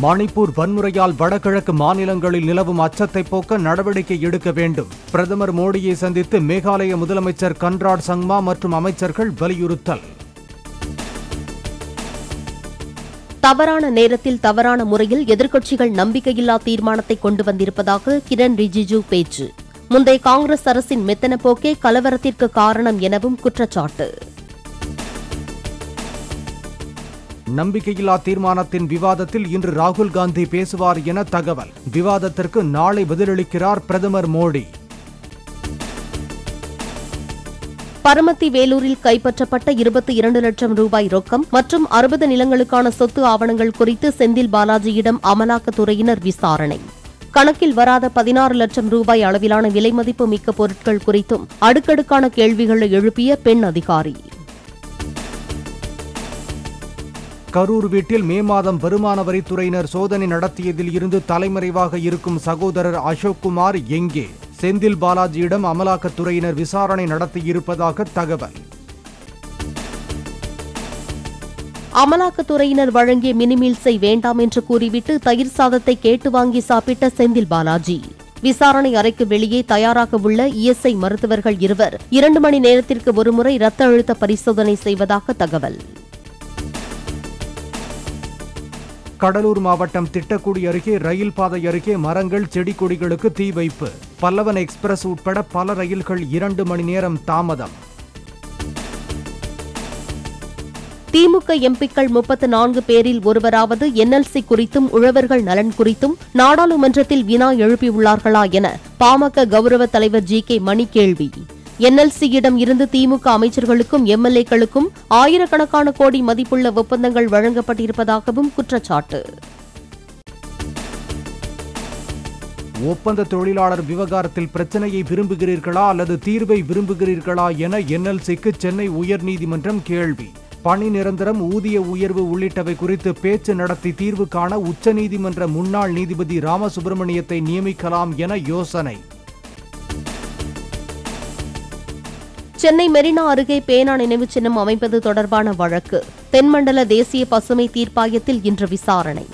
மணிப்பூர் வன்முறையால் வடகிழக்கு மாநிலங்களில் நிலவும் அச்சத்தை போக்க நடவடிக்கை எடுக்க வேண்டும் பிரதமர் மோடியை சந்தித்து மேகாலய முதலமைச்சர் கன்ராட் சங்மா மற்றும் அமைச்சர்கள் வலியுறுத்தல் தவறான நேரத்தில் தவறான முறையில் எதிர்க்கட்சிகள் நம்பிக்கையில்லா தீர்மானத்தை கொண்டு வந்திருப்பதாக கிரண் ரிஜிஜு பேச்சு முந்தைய காங்கிரஸ் அரசின் மெத்தன போக்கே கலவரத்திற்கு காரணம் எனவும் குற்றச்சாட்டு நம்பிக்கையில்லா தீர்மானத்தின் விவாதத்தில் இன்று ராகுல் காந்தி பேசுவார் என தகவல் விவாதத்திற்கு நாளை பதிலளிக்கிறார் பிரதமர் மோடி பரமத்தி வேலூரில் கைப்பற்றப்பட்ட இருபத்தி இரண்டு லட்சம் ரூபாய் ரொக்கம் மற்றும் அறுபது நிலங்களுக்கான சொத்து ஆவணங்கள் குறித்து செந்தில் பாலாஜியிடம் அமலாக்கத்துறையினர் விசாரணை கணக்கில் வராத பதினாறு லட்சம் ரூபாய் அளவிலான விலைமதிப்பு மிக்க பொருட்கள் குறித்தும் அடுக்கடுக்கான கேள்விகளை எழுப்பிய பெண் அதிகாரி கரூர் வீட்டில் மே மாதம் வருமான வரித்துறையினர் சோதனை நடத்தியதில் இருந்து தலைமறைவாக இருக்கும் சகோதரர் அசோக் குமார் எங்கே செந்தில் பாலாஜியிடம் அமலாக்கத்துறையினர் விசாரணை நடத்தியிருப்பதாக தகவல் அமலாக்கத்துறையினர் வழங்கிய மினிமீல்ஸை வேண்டாம் என்று கூறிவிட்டு தயிர் சாதத்தை கேட்டு வாங்கி சாப்பிட்ட செந்தில் பாலாஜி விசாரணை அறைக்கு வெளியே தயாராக உள்ள இஎஸ்ஐ மருத்துவர்கள் இருவர் இரண்டு மணி நேரத்திற்கு ஒருமுறை இரத்த அழுத்த பரிசோதனை செய்வதாக தகவல் கடலூர் மாவட்டம் திட்டக்குடி அருகே ரயில் பாதை அருகே மரங்கள் செடி கொடிகளுக்கு தீ வைப்பு பல்லவன் எக்ஸ்பிரஸ் உட்பட பல ரயில்கள் இரண்டு மணி நேரம் தாமதம் திமுக எம்பிக்கள் முப்பத்து நான்கு பேரில் ஒருவராவது என்எல்சி குறித்தும் உழவர்கள் நலன் குறித்தும் நாடாளுமன்றத்தில் வினா எழுப்பியுள்ளார்களா என பாமக கௌரவ தலைவர் ஜி கே மணி கேள்வி என்எல்சியிடம் இருந்து திமுக அமைச்சர்களுக்கும் எம்எல்ஏக்களுக்கும் ஆயிரக்கணக்கான கோடி மதிப்புள்ள ஒப்பந்தங்கள் வழங்கப்பட்டிருப்பதாகவும் குற்றச்சாட்டு ஒப்பந்த தொழிலாளர் விவகாரத்தில் பிரச்சனையை விரும்புகிறீர்களா அல்லது தீர்வை விரும்புகிறீர்களா என என்எல்சிக்கு சென்னை உயர்நீதிமன்றம் கேள்வி பணி நிரந்தரம் ஊதிய உயர்வு உள்ளிட்டவை குறித்து பேச்சு நடத்தி தீர்வு காண உச்சநீதிமன்ற முன்னாள் நீதிபதி ராமசுப்பிரமணியத்தை நியமிக்கலாம் என யோசனை சென்னை மெரினா அருகே பேனா நினைவுச் சின்னம் அமைப்பது தொடர்பான வழக்கு தென்மண்டல தேசிய பசுமை தீர்ப்பாயத்தில் இன்று விசாரணை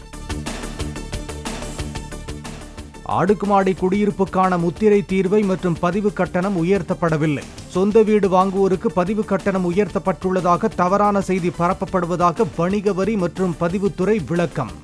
அடுக்குமாடி குடியிருப்புக்கான முத்திரை தீர்வை மற்றும் பதிவு கட்டணம் உயர்த்தப்படவில்லை சொந்த வீடு வாங்குவோருக்கு பதிவு கட்டணம் உயர்த்தப்பட்டுள்ளதாக தவறான செய்தி பரப்பப்படுவதாக வணிக வரி மற்றும் பதிவுத்துறை விளக்கம்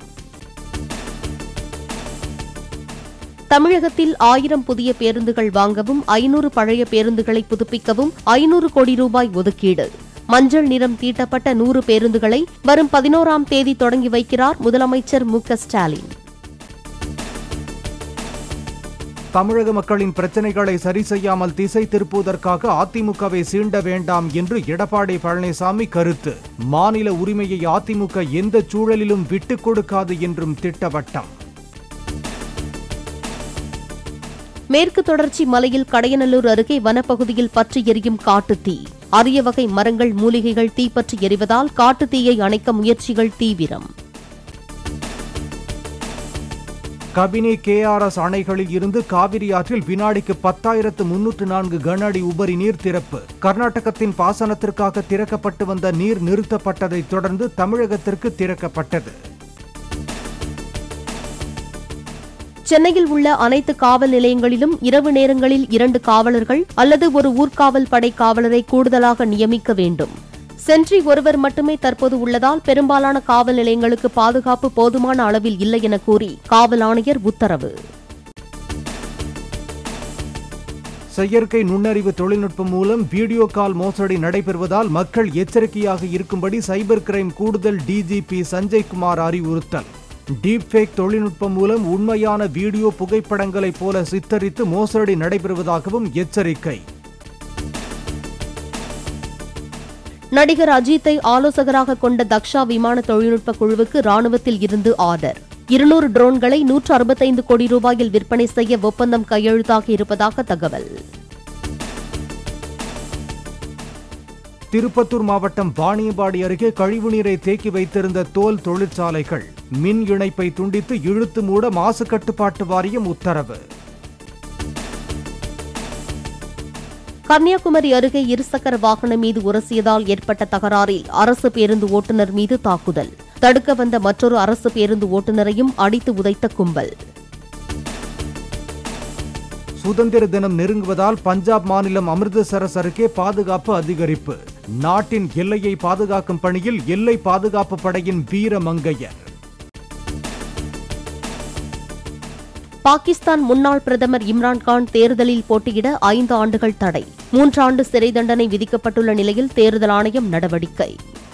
தமிழகத்தில் ஆயிரம் புதிய பேருந்துகள் வாங்கவும் ஐநூறு பழைய பேருந்துகளை புதுப்பிக்கவும் ஐநூறு கோடி ரூபாய் ஒதுக்கீடு மஞ்சள் நிறம் தீட்டப்பட்ட நூறு பேருந்துகளை வரும் பதினோராம் தேதி தொடங்கி வைக்கிறார் முதலமைச்சர் மு க ஸ்டாலின் தமிழக மக்களின் பிரச்சனைகளை சரி செய்யாமல் திசை திருப்புவதற்காக அதிமுகவை சீண்ட வேண்டாம் என்று எடப்பாடி பழனிசாமி கருத்து மாநில உரிமையை அதிமுக எந்த சூழலிலும் விட்டுக் கொடுக்காது என்றும் திட்டவட்டம் மேற்கு தொடர்ச்சி மலையில் கடையநல்லூர் அருகே வனப்பகுதியில் பற்றி எரியும் காட்டுத்தீ அரிய வகை மரங்கள் மூலிகைகள் தீப்பற்றி எரிவதால் காட்டுத்தீயை அணைக்க முயற்சிகள் தீவிரம் கபினி கேஆர்எஸ் அணைகளில் இருந்து காவிரி ஆற்றில் வினாடிக்கு பத்தாயிரத்து முன்னூற்று நான்கு கன அடி உபரி நீர் திறப்பு கர்நாடகத்தின் பாசனத்திற்காக திறக்கப்பட்டு வந்த நீர் நிறுத்தப்பட்டதைத் தொடர்ந்து தமிழகத்திற்கு திறக்கப்பட்டது சென்னையில் உள்ள அனைத்து காவல் நிலையங்களிலும் இரவு நேரங்களில் இரண்டு காவலர்கள் அல்லது ஒரு ஊர்காவல் படை காவலரை கூடுதலாக நியமிக்க வேண்டும் சென்ட்ரி ஒருவர் மட்டுமே தற்போது உள்ளதால் பெரும்பாலான காவல் நிலையங்களுக்கு பாதுகாப்பு போதுமான அளவில் இல்லை என கூறி காவல் ஆணையர் உத்தரவு செயற்கை நுண்ணறிவு தொழில்நுட்பம் மூலம் வீடியோ கால் மோசடி நடைபெறுவதால் மக்கள் எச்சரிக்கையாக இருக்கும்படி சைபர் கிரைம் கூடுதல் டிஜிபி சஞ்சய்குமார் அறிவுறுத்தல் டீப்ஃபேக் தொழில்நுட்பம் மூலம் உண்மையான வீடியோ புகைப்படங்களைப் போல சித்தரித்து மோசடி நடைபெறுவதாகவும் எச்சரிக்கை நடிகர் அஜித்தை ஆலோசகராக கொண்ட தக்ஷா விமான தொழில்நுட்ப குழுவுக்கு ராணுவத்தில் இருந்து ஆர்டர் இருநூறு ட்ரோன்களை நூற்று அறுபத்தைந்து கோடி ரூபாயில் விற்பனை செய்ய ஒப்பந்தம் கையெழுத்தாகி இருப்பதாக தகவல் திருப்பத்தூர் மாவட்டம் வாணியம்பாடி அருகே கழிவுநீரை தேக்கி வைத்திருந்த தோல் தொழிற்சாலைகள் மின் இணைப்பை துண்டித்து இழுத்து மூட மாசு கட்டுப்பாட்டு வாரியம் உத்தரவு கன்னியாகுமரி அருகே இருசக்கர வாகனம் மீது உரசியதால் ஏற்பட்ட தகராறில் அரசு பேருந்து ஓட்டுநர் மீது தாக்குதல் தடுக்க வந்த மற்றொரு அரசு பேருந்து ஓட்டுநரையும் அடித்து உதைத்த கும்பல் சுதந்திர தினம் நெருங்குவதால் பஞ்சாப் மாநிலம் அமிர்தசரஸ் அருகே பாதுகாப்பு அதிகரிப்பு நாட்டின் எல்லையை பாதுகாக்கும் பணியில் எல்லை பாதுகாப்பு படையின் வீர மங்கையர் பாகிஸ்தான் முன்னாள் பிரதமர் இம்ரான்கான் தேர்தலில் போட்டியிட ஐந்து ஆண்டுகள் தடை மூன்றாண்டு சிறை தண்டனை விதிக்கப்பட்டுள்ள நிலையில் தேர்தல் ஆணையம் நடவடிக்கை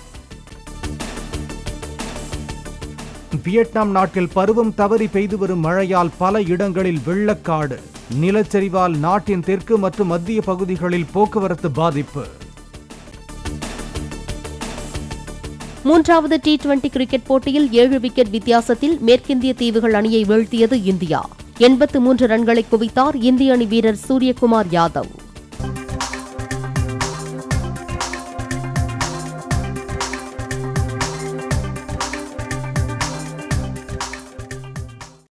வியட்நாம் நாட்டில் பருவம் தவறி பெய்து வரும் மழையால் பல இடங்களில் வெள்ளக்காடு நிலச்சரிவால் நாட்டின் தெற்கு மற்றும் மத்திய பகுதிகளில் போக்குவரத்து பாதிப்பு மூன்றாவது டி டுவெண்டி கிரிக்கெட் போட்டியில் ஏழு விக்கெட் வித்தியாசத்தில் மேற்கிந்திய தீவுகள் அணியை வீழ்த்தியது இந்தியா எண்பத்து மூன்று ரன்களை குவித்தார் இந்திய அணி வீரர் சூரியகுமார் யாதவ்